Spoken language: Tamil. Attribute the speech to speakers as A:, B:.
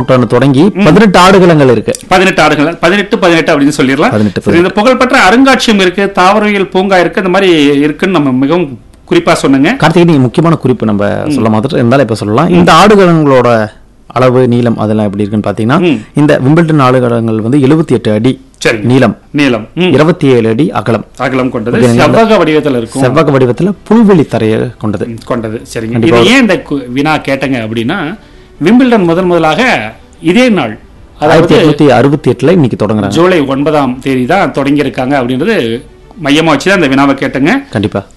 A: நூற்றாண்டு தொடங்கி பதினெட்டு ஆடுகளங்கள் இருக்கு
B: பதினெட்டு ஆடுகள் பதினெட்டு பதினெட்டு அப்படின்னு சொல்லிடலாம்
A: 18,
B: சரி, இந்த புகழ்பெற்ற அருங்காட்சியகம் இருக்கு தாவரவியல் பூங்கா இருக்கு இந்த மாதிரி இருக்குன்னு நம்ம மிகவும் குறிப்பா சொன்னங்க
A: கார்த்திகை நீங்க முக்கியமான குறிப்பு நம்ம சொல்ல மாதிரி இருந்தாலும் இப்ப சொல்லலாம் இந்த ஆடுகளங்களோட அளவு நீளம் அதெல்லாம் எப்படி இருக்குன்னு பாத்தீங்கன்னா
B: ம்.
A: இந்த விம்பிள்டன் ஆடுகளங்கள் வந்து 78 எட்டு அடி
B: சரி
A: நீளம்
B: நீளம் ம்.
A: இருபத்தி ஏழு அடி அகலம்
B: அகலம் கொண்டது
A: ஓகே, நீங்க
B: செவ்வக வடிவத்துல இருக்கும்
A: செவ்வக வடிவத்துல புல்வெளி தரையை கொண்டது
B: ம், கொண்டது சரிங்க
A: கண்டிப்பா.
B: இது ஏன் இந்த கு- வினா கேட்டங்க அப்படின்னா விம்பிள்டன் முதன் முதலாக இதே நாள்
A: ஆயிரத்தி
B: அதாவது
A: எட்நூத்தி அறுபத்தி எட்டுல இன்னைக்கு தொடங்குறாங்க
B: ஜூலை ஒன்பதாம் தேதி தான் தொடங்கி இருக்காங்க அப்படின்றது மையமா வச்சு தான் இந்த வினாவை கேட்டங்க
A: கண்டிப்பா